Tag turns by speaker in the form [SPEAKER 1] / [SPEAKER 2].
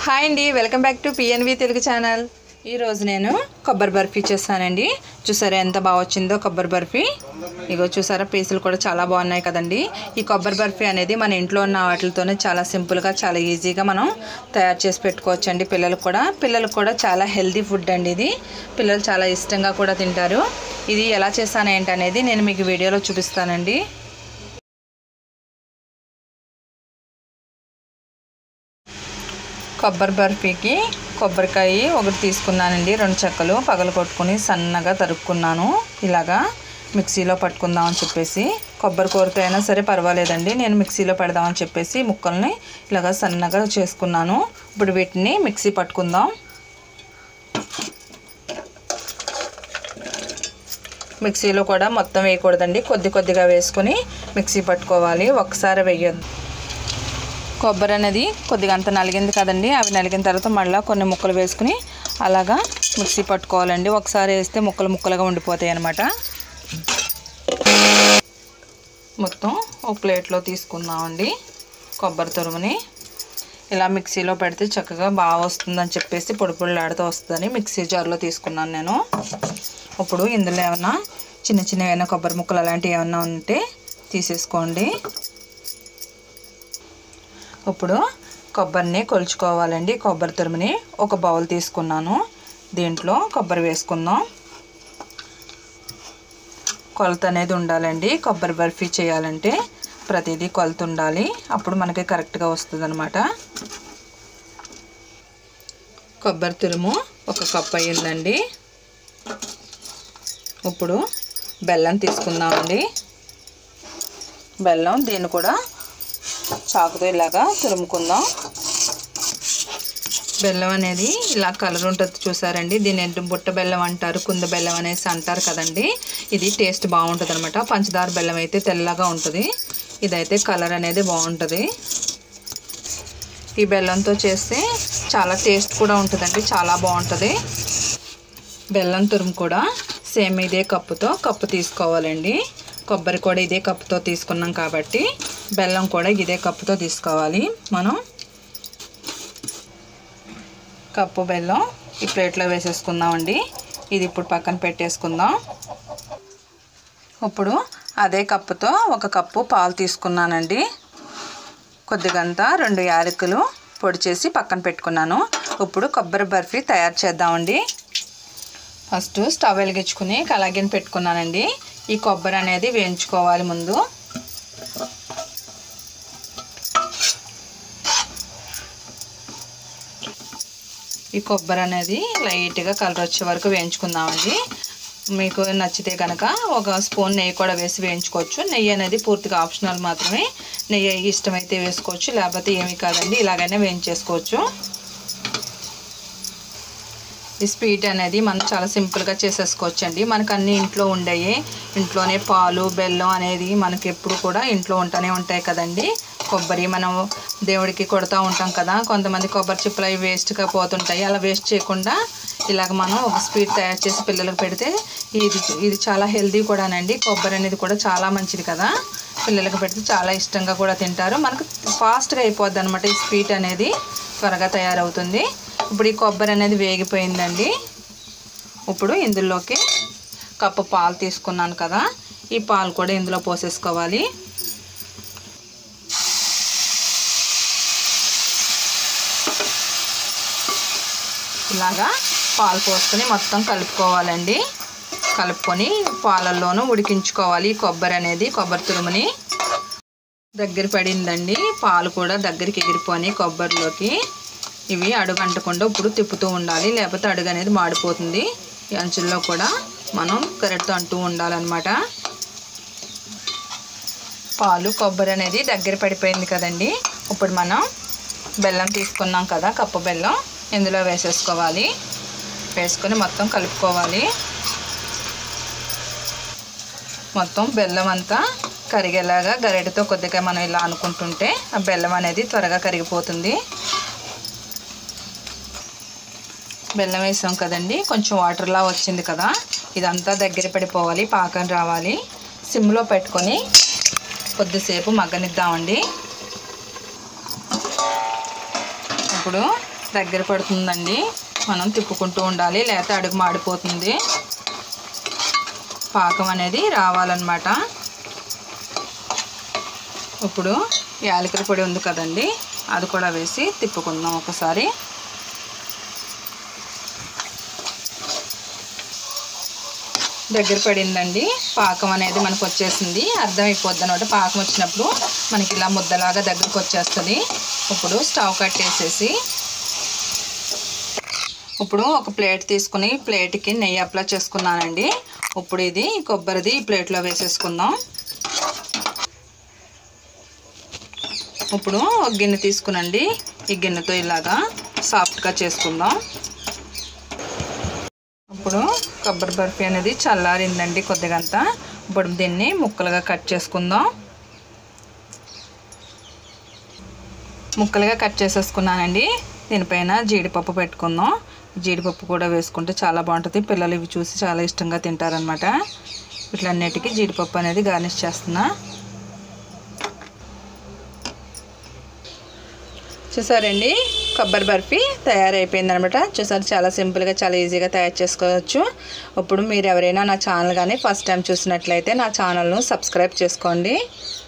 [SPEAKER 1] hi అండి welcome back to PNV Telugu channel ఈరోజు నేను కొబ్బరి బర్ఫీ చేస్తానండి చూసారా ఎంత బాగా వచ్చిందో కొబ్బరి బర్ఫీ ఇగో చూసారా పీసులు కూడా చాలా బాగున్నాయి కదండి ఈ కొబ్బరి బర్ఫీ అనేది మన ఇంట్లో ఉన్న వాటితోనే చాలా సింపుల్గా చాలా ఈజీగా మనం తయారు చేసి పెట్టుకోవచ్చు అండి పిల్లలకు కూడా పిల్లలకు కూడా చాలా హెల్తీ ఫుడ్ అండి ఇది పిల్లలు చాలా ఇష్టంగా కూడా తింటారు ఇది ఎలా చేస్తాను ఏంటనేది నేను మీకు వీడియోలో చూపిస్తానండి కొబ్బరి బర్ఫీకి కొబ్బరికాయ ఒకటి తీసుకున్నానండి రెండు చెక్కలు పగలు కొట్టుకుని సన్నగా తరుక్కున్నాను ఇలాగా మిక్సీలో పట్టుకుందామని చెప్పేసి కొబ్బరి కూరతో అయినా సరే పర్వాలేదండి నేను మిక్సీలో పెడదామని చెప్పేసి ముక్కల్ని ఇలాగా సన్నగా చేసుకున్నాను ఇప్పుడు వీటిని మిక్సీ పట్టుకుందాం మిక్సీలో కూడా మొత్తం వేయకూడదండి కొద్ది కొద్దిగా వేసుకొని మిక్సీ పట్టుకోవాలి ఒకసారి వేయద్దు కొబ్బరి అనేది కొద్దిగా అంత నలిగింది కదండి అవి నలిగిన తర్వాత మళ్ళీ కొన్ని ముక్కలు వేసుకుని అలాగా మిక్సీ పట్టుకోవాలండి ఒకసారి వేస్తే ముక్కలు ముక్కలుగా ఉండిపోతాయి అన్నమాట మొత్తం ఒక ప్లేట్లో తీసుకుందామండి కొబ్బరి తురుముని ఇలా మిక్సీలో పెడితే చక్కగా బాగా వస్తుందని చెప్పేసి పొడి పొడిలాడుతూ వస్తుందని మిక్సీ జార్లో తీసుకున్నాను నేను ఇప్పుడు ఇందులో ఏమన్నా చిన్న చిన్న ఏమైనా కొబ్బరి ముక్కలు అలాంటివి ఏమన్నా ఉంటే తీసేసుకోండి ఇప్పుడు కొబ్బరిని కొలుచుకోవాలండి కొబ్బరి తురుముని ఒక బౌల్ తీసుకున్నాను దీంట్లో కొబ్బరి వేసుకుందాం కొలత అనేది ఉండాలండి కొబ్బరి బర్ఫీ చేయాలంటే ప్రతిదీ కొలత ఉండాలి అప్పుడు మనకి కరెక్ట్గా వస్తుంది అనమాట కొబ్బరి తురుము ఒక కప్ అయ్యిందండి ఇప్పుడు బెల్లం తీసుకుందామండి బెల్లం దీన్ని కూడా చాకుతో ఇలాగా తురుముకుందాం బెల్లం అనేది ఇలా కలర్ ఉంటుంది చూసారండి దీని ఏంటి బుట్ట బెల్లం అంటారు కుంద బెల్లం అనేసి అంటారు కదండి ఇది టేస్ట్ బాగుంటుంది అనమాట పంచదార బెల్లం అయితే తెల్లగా ఉంటుంది ఇదైతే కలర్ అనేది బాగుంటుంది ఈ బెల్లంతో చేస్తే చాలా టేస్ట్ కూడా ఉంటుందండి చాలా బాగుంటుంది బెల్లం తురుము కూడా సేమ్ ఇదే కప్పుతో కప్పు తీసుకోవాలండి కొబ్బరి కూడా ఇదే కప్పుతో తీసుకున్నాం కాబట్టి బెల్లం కూడా ఇదే కప్పుతో తీసుకోవాలి మనం కప్పు బెల్లం ఈ ప్లేట్లో వేసేసుకుందామండి ఇది ఇప్పుడు పక్కన పెట్టేసుకుందాం ఇప్పుడు అదే కప్పుతో ఒక కప్పు పాలు తీసుకున్నానండి కొద్దిగంత రెండు యాలకులు పొడి చేసి పక్కన పెట్టుకున్నాను ఇప్పుడు కొబ్బరి బర్ఫీ తయారు చేద్దామండి ఫస్ట్ స్టవ్ వెలిగించుకుని కలాగిని పెట్టుకున్నానండి ఈ కొబ్బరి అనేది వేయించుకోవాలి ముందు ఈ కొబ్బరి అనేది లైట్గా కలర్ వచ్చే వరకు వేయించుకుందామండి మీకు నచ్చితే కనుక ఒక స్పూన్ నెయ్యి కూడా వేసి వేయించుకోవచ్చు నెయ్యి అనేది పూర్తిగా ఆప్షనల్ మాత్రమే నెయ్యి ఇష్టమైతే వేసుకోవచ్చు లేకపోతే ఏమీ కాదండి ఇలాగైనా వేయించేసుకోవచ్చు ఈ స్వీట్ అనేది మనం చాలా సింపుల్గా చేసేసుకోవచ్చు అండి మనకు అన్ని ఇంట్లో ఉండేవి ఇంట్లోనే పాలు బెల్లం అనేది మనకి ఎప్పుడు కూడా ఇంట్లో ఉంటూనే ఉంటాయి కదండి కొబ్బరి మనం దేవుడికి కొడుతూ ఉంటాం కదా కొంతమంది కొబ్బరి చిప్పలు అవి వేస్ట్గా పోతుంటాయి అలా వేస్ట్ చేయకుండా ఇలాగ మనం ఒక స్వీట్ తయారు చేసి పిల్లలకు పెడితే ఇది ఇది చాలా హెల్దీ కూడానండి కొబ్బరి అనేది కూడా చాలా మంచిది కదా పిల్లలకు పెడితే చాలా ఇష్టంగా కూడా తింటారు మనకు ఫాస్ట్గా అయిపోద్ది అనమాట ఈ స్వీట్ అనేది త్వరగా తయారవుతుంది ఇప్పుడు ఈ కొబ్బరి అనేది వేగిపోయిందండి ఇప్పుడు ఇందులోకి కప్పు పాలు తీసుకున్నాను కదా ఈ పాలు కూడా ఇందులో పోసేసుకోవాలి ఇలాగా పాలు పోసుకొని మొత్తం కలుపుకోవాలండి కలుపుకొని పాలల్లోనూ ఉడికించుకోవాలి కొబ్బరి అనేది కొబ్బరి తురుముని దగ్గర పడిందండి పాలు కూడా దగ్గరికి ఎగిరిపోయి కొబ్బరిలోకి ఇవి అడుగు అంటకుండా ఇప్పుడు తిప్పుతూ ఉండాలి లేకపోతే అడుగు అనేది మాడిపోతుంది ఈ అంచుల్లో కూడా మనం కరెక్ట్తో అంటూ ఉండాలన్నమాట పాలు కొబ్బరి అనేది దగ్గర పడిపోయింది కదండి ఇప్పుడు మనం బెల్లం తీసుకున్నాం కదా కప్పు బెల్లం ఇందులో వేసేసుకోవాలి వేసుకొని మొత్తం కలుపుకోవాలి మొత్తం బెల్లం అంతా కరిగేలాగా గరిటెతో కొద్దిగా మనం ఇలా అనుకుంటుంటే ఆ బెల్లం అనేది త్వరగా కరిగిపోతుంది బెల్లం వేసాం కదండి కొంచెం వాటర్లా వచ్చింది కదా ఇదంతా దగ్గర పడిపోవాలి పాకం రావాలి సిమ్లో పెట్టుకొని కొద్దిసేపు మగ్గనిద్దామండి ఇప్పుడు దగ్గర పడుతుందండి మనం తిప్పుకుంటూ ఉండాలి లేకపోతే అడుగు మాడిపోతుంది పాకం అనేది రావాలన్నమాట ఇప్పుడు యాలకుల పొడి ఉంది కదండి అది కూడా వేసి తిప్పుకుందాం ఒకసారి దగ్గర పడిందండి పాకం అనేది మనకు వచ్చేసింది అర్థమైపోద్ది అనమాట పాకం వచ్చినప్పుడు మనకి ఇలా ముద్దలాగా దగ్గరకు వచ్చేస్తుంది ఇప్పుడు స్టవ్ కట్టేసేసి ఇప్పుడు ఒక ప్లేట్ తీసుకుని ప్లేట్కి నెయ్యి అప్లై చేసుకున్నానండి ఇప్పుడు ఇది కొబ్బరిది ఈ ప్లేట్లో వేసేసుకుందాం ఇప్పుడు ఒక గిన్నె తీసుకునండి ఈ గిన్నెతో ఇలాగా సాఫ్ట్గా చేసుకుందాం ఇప్పుడు కొబ్బరి బర్ఫీ అనేది చల్లారిందండి కొద్దిగంత ఇప్పుడు దీన్ని ముక్కలుగా కట్ చేసుకుందాం ముక్కలుగా కట్ చేసేసుకున్నానండి దీనిపైన జీడిపప్పు పెట్టుకుందాం జీడిపప్పు కూడా వేసుకుంటే చాలా బాగుంటుంది పిల్లలు ఇవి చూసి చాలా ఇష్టంగా తింటారనమాట వీటిలన్నిటికీ జీడిపప్పు అనేది గార్నిష్ చేస్తున్నా చూసారండి కొబ్బరి బర్ఫీ తయారైపోయింది అనమాట చూసారు చాలా సింపుల్గా చాలా ఈజీగా తయారు చేసుకోవచ్చు ఇప్పుడు మీరు ఎవరైనా నా ఛానల్ కానీ ఫస్ట్ టైం చూసినట్లయితే నా ఛానల్ను సబ్స్క్రైబ్ చేసుకోండి